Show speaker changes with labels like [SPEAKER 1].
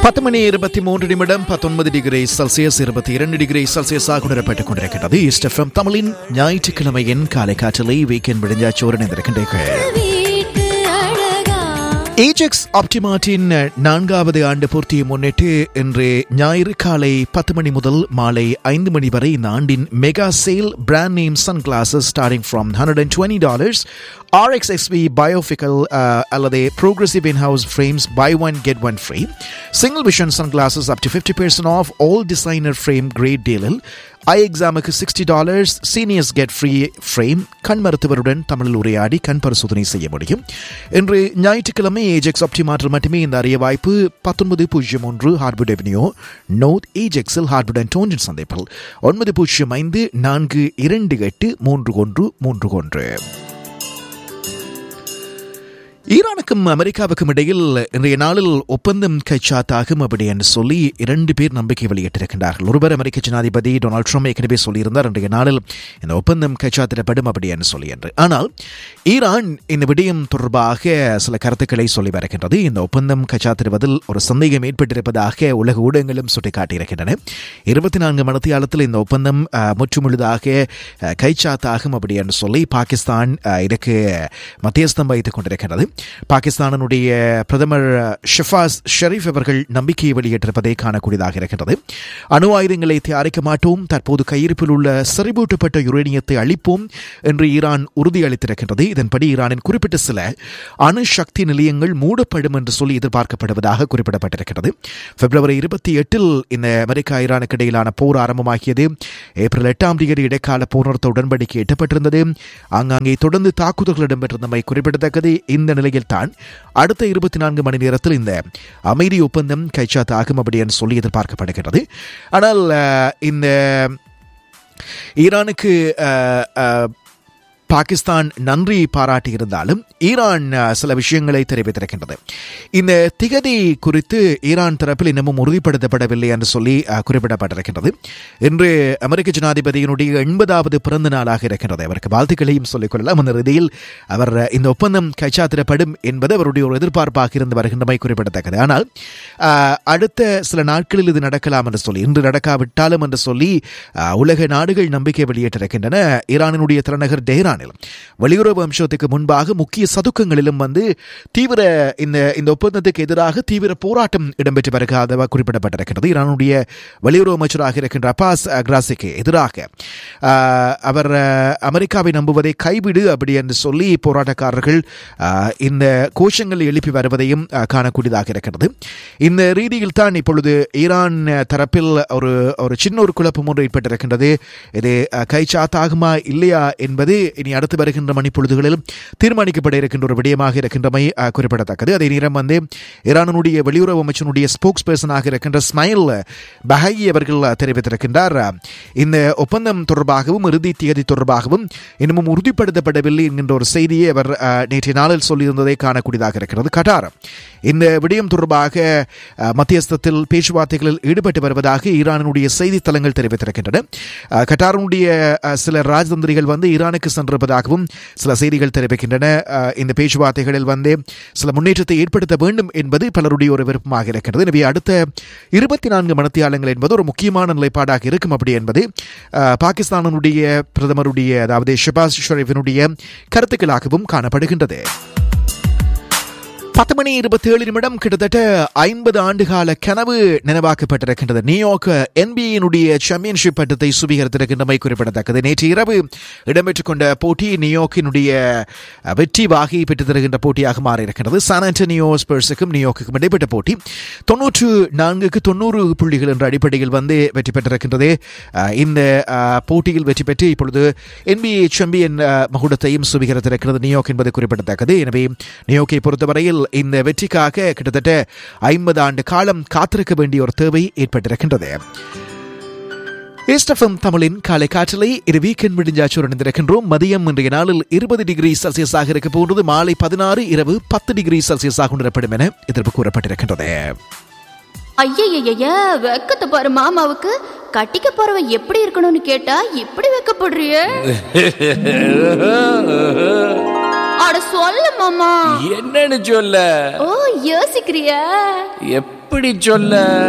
[SPEAKER 1] பத்து மணி இருபத்தி மூன்று நிமிடம் பத்தொன்பது டிகிரி செல்சியஸ் இருபத்தி இரண்டு டிகிரி செல்சியஸாக உணரப்பட்டுக் கொண்டிருக்கிறது ஈஸ்ட் எஃப்எம் தமிழின் ஞாயிற்றுக்கிழமையின் காலை காற்றலை வீக்கெண்ட் விடிஞ்சாச்சோடு இணைந்திருக்கின்றீர்கள்
[SPEAKER 2] வீட்டு அழகா
[SPEAKER 1] ஏஜெக்ஸ் ஆப்டிமார்ட்டின் நான்காவது ஆண்டு பூர்த்தியை முன்னிட்டு இன்று ஞாயிறு காலை பத்து மணி முதல் மாலை ஐந்து மணி வரை இந்த ஆண்டின் mega sale brand name sun glasses starting from hundred and twenty dollars R X S V bifocal அல்லது progressive in house frames buy one get one free single vision sun glasses up to fifty percent off all designer frame great டீலில் eye எக்ஸாமுக்கு sixty dollars seniors get free frame கண் மருத்துவருடன் தமிழில் உரையாடி கண் பரிசோதனை செய்ய முடியும் இன்று ஞாயிற்றுக்கிழமை ஏஜெக்ஸ் ஆப்டிமாற்றில் மட்டுமே இந்த அரிய வாய்ப்பு பத்தொன்பது பூஜ்ஜியம் ஒன்று ஹார்பர்ட் எவென்யூ நோர்த் ஏஜெக்ஸில் ஹார்பர்ட் அண்ட் டோஞ்சன் சந்திப்பில் ஒன்பது பூஜ்ஜியம் ஐந்து நான்கு இரண்டு எட்டு மூன்று ஒன்று மூன்று ஒன்று ஈரானுக்கும் அமெரிக்காவுக்கும் இடையில் இன்றைய நாளில் ஒப்பந்தம் கைச்சாத்தாகும் அப்படி என்று சொல்லி இரண்டு பேர் நம்பிக்கை வெளியிட்டிருக்கின்றார்கள் ஒருவர் அமெரிக்க ஜனாதிபதி டொனால்ட் ட்ரம்ப் ஏற்கனவே சொல்லியிருந்தார் இன்றைய நாளில் இந்த ஒப்பந்தம் கைச்சாத்திடப்படும் அப்படி என்று சொல்லி என்று ஆனால் ஈரான் இந்த விடயம் தொடர்பாக சில கருத்துக்களை சொல்லி வருகின்றது இந்த ஒப்பந்தம் கைச்சாத்திடுவதில் ஒரு சந்தேகம் ஏற்பட்டிருப்பதாக உலக ஊடகங்களும் சுட்டிக்காட்டியிருக்கின்றன இருபத்தி நான்கு மணித்தியாலத்தில் இந்த ஒப்பந்தம் அஹ், முற்றுமுழுதாக அஹ், கைச்சாத்தாகும் அப்படி என்று சொல்லி பாகிஸ்தான் அஹ், இதற்கு மத்தியஸ்தம் வைத்துக் கொண்டிருக்கிறது பாகிஸ்தானினுடைய பிரதமர் ஷிஃபாஸ் ஷெரீப் அவர்கள் நம்பிக்கையை வெளியிட்டிருப்பதை காணக்கூடியதாக இருக்கிறது அணு ஆயுதங்களை தயாரிக்க மாட்டோம் தற்போது கையிருப்பில் உள்ள செறிவூட்டப்பட்ட யுரேனியத்தை அளிப்போம் என்று ஈரான் உறுதியளித்திருக்கின்றது இதன்படி ஈரானின் குறிப்பிட்ட சில அணு சக்தி நிலையங்கள் மூடப்படும் என்று சொல்லி எதிர்பார்க்கப்படுவதாக குறிப்பிடப்பட்டிருக்கிறது பிப்ரவரி இருபத்தி எட்டில் இந்த அமெரிக்கா ஈரானுக்கு இடையிலான போர் ஆரம்பமாகியது ஏப்ரல் எட்டாம் தேதி இடைக்கால போர் நிறுத்த உடன்படிக்கை எட்டப்பட்டிருந்தது ஆங்காங்கே தொடர்ந்து தாக்குதல்கள் இடம்பெற்றிருந்தமை குறிப்பிடத்தக்கது இந்த நிலையில் தான் அடுத்த இருபத்தி நான்கு மணி நேரத்தில் இந்த அமைதி ஒப்பந்தம் கைச்சாத்தாகும் அப்படி என்று சொல்லி எதிர்பார்க்கப்படுகிறது ஆனால் அஹ், இந்த ஈரானுக்கு அஹ், அஹ், பாகிஸ்தான் நன்றி பாராட்டியிருந்தாலும் ஈரான் அஹ், சில விஷயங்களை தெரிவித்திருக்கின்றது இந்த திகதி குறித்து ஈரான் தரப்பில் இன்னமும் உறுதிப்படுத்தப்படவில்லை என்று சொல்லி அஹ், குறிப்பிடப்பட்டிருக்கின்றது இன்று அமெரிக்க ஜனாதிபதியினுடைய எண்பதாவது பிறந்த நாளாக இருக்கின்றது அவருக்கு வாழ்த்துக்களையும் சொல்லிக் கொள்ளலாம் அந்த ரீதியில் அவர் அஹ், இந்த ஒப்பந்தம் கைச்சாத்திடப்படும் என்பது அவருடைய ஒரு எதிர்பார்ப்பாக இருந்து வருகின்றமை குறிப்பிடத்தக்கது ஆனால் அஹ், அடுத்த சில நாட்களில் இது நடக்கலாம் என்று சொல்லி இன்று நடக்காவிட்டாலும் என்று சொல்லி அஹ், உலக நாடுகள் நம்பிக்கை வெளியிட்டிருக்கின்றன ஈரானினுடைய தலைநகர் டெஹ்ரானில் வெளியுறவு அம்சத்துக்கு முன்பாக முக்கிய சதுக்கங்களிலும் வந்து தீவிர இந்த இந்த ஒப்பந்தத்துக்கு எதிராக தீவிர போராட்டம் இடம்பெற்று வருகிறதாக குறிப்பிடப்பட்டிருக்கிறது ஈரானுடைய வெளியுறவு அமைச்சராக இருக்கின்ற அப்பாஸ் அக்ராசிக்கு எதிராக அஹ், அவர் அஹ், அமெரிக்காவை நம்புவதை கைவிடு அப்படி என்று சொல்லி போராட்டக்காரர்கள் அஹ், இந்த கோஷங்கள் எழுப்பி வருவதையும் அஹ், காணக்கூடியதாக இருக்கிறது இந்த ரீதியில் தான் இப்பொழுது ஈரான் அஹ், தரப்பில் ஒரு ஒரு சின்ன ஒரு குழப்பம் ஒன்று ஏற்பட்டிருக்கின்றது இது அஹ், கைச்சாத்தாகுமா இல்லையா என்பது இனி அடுத்து வருகின்ற மணிப்பொழுதுகளில் தீர்மானிக்கப்பட இருக்கின்ற ஒரு விடயமாக இருக்கின்றமை அஹ், குறிப்பிடத்தக்கது அதே நேரம் வந்து ஈரானுடைய வெளியுறவு அமைச்சனுடைய ஸ்போக்ஸ் பர்சனாக இருக்கின்ற ஸ்மைல் பஹை அவர்கள் தெரிவித்திருக்கின்றார் இந்த ஒப்பந்தம் தொடர்பாகவும் இறுதி தேதி தொடர்பாகவும் இன்னமும் உறுதிப்படுத்தப்படவில்லை என்கின்ற ஒரு செய்தியை அவர் அஹ், நேற்றைய நாளில் சொல்லியிருந்ததை காணக்கூடியதாக இருக்கிறது கட்டார் இந்த விடயம் தொடர்பாக அஹ், மத்தியஸ்தத்தில் பேச்சுவார்த்தைகளில் ஈடுபட்டு வருவதாக ஈரானுடைய செய்தித்தலங்கள் தெரிவித்திருக்கின்றன அஹ், கட்டாருடைய அஹ், சில ராஜதந்திரிகள் வந்து ஈரானுக்கு சென்றிருப்பதாகவும் சில செய்திகள் தெரிவிக்கின்றன அஹ், இந்த பேச்சுவார்த்தைகளில் வந்து சில முன்னேற்றத்தை ஏற்படுத்த வேண்டும் என்பது பலருடைய ஒரு விருப்பமாக இருக்கிறது எனவே அடுத்த இருபத்தி நான்கு மணத்தியாளங்கள் என்பது ஒரு முக்கியமான நிலைப்பாடாக இருக்கும் அப்படி என்பது அஹ், பாகிஸ்தானுடைய பிரதமருடைய அதாவது ஷபாஸ் ஷரீஃபினுடைய கருத்துக்களாகவும் காணப்படுகின்றது பத்து மணி இருபத்தி ஏழு நிமிடம் கிட்டத்தட்ட ஐம்பது ஆண்டுகால கனவு நினைவாக்கப்பட்டிருக்கின்றது நியூயார்க் என்பியினுடைய சாம்பியன்ஷிப் பட்டத்தை சுவீகரித்திருக்கின்றமை குறிப்பிடத்தக்கது நேற்று இரவு இடம்பெற்றுக் கொண்ட போட்டி நியூயார்க்கினுடைய அஹ், வெற்றி வாகி பெற்று தருகின்ற போட்டியாக மாறியிருக்கிறது சான் ஆண்டனியோ ஸ்பர்ஸுக்கும் நியூயார்க்குக்கும் இடைப்பட்ட போட்டி தொன்னூற்று நான்குக்கு தொண்ணூறு புள்ளிகள் என்ற அடிப்படையில் வந்து வெற்றி பெற்றிருக்கின்றது அஹ், இந்த அஹ், போட்டியில் வெற்றி பெற்று இப்பொழுது என்பிஏ சாம்பியன் அஹ், மகுடத்தையும் சுவீகரித்திருக்கிறது நியூயார்க் என்பது குறிப்பிடத்தக்கது எனவே நியூயார்க்கை பொறுத்தவரையில் இந்த வெற்றிக்காக கிட்டத்தட்ட ஐம்பது ஆண்டு காலம் காத்திருக்க வேண்டிய ஒரு தேவை ஏற்பட்டிருக்கின்றது எஸ்டஃபம் தமிழின் காலை காற்றலை இரு வீக்கெண்ட் முடிஞ்சாச்சு இணைந்திருக்கின்றோம் மதியம் இன்றைய நாளில் இருபது டிகிரி செல்சியஸாக இருக்க போன்றது மாலை பதினாறு இரவு பத்து டிகிரி செல்சியஸாக உணரப்படும் என எதிர்ப்பு கூறப்பட்டிருக்கின்றது
[SPEAKER 2] ஐயய்யய்ய வெக்கத்தை பாரு மாமாவுக்கு கட்டிக்க போறவ எப்படி இருக்கணும்னு கேட்டா இப்படி வெக்கப்படுறிய அட சொல்ல மாமா
[SPEAKER 3] என்னன்னு சொல்ல
[SPEAKER 2] ஓ யோசிக்கிறியா
[SPEAKER 3] எப்ப எப்படி சொல்ல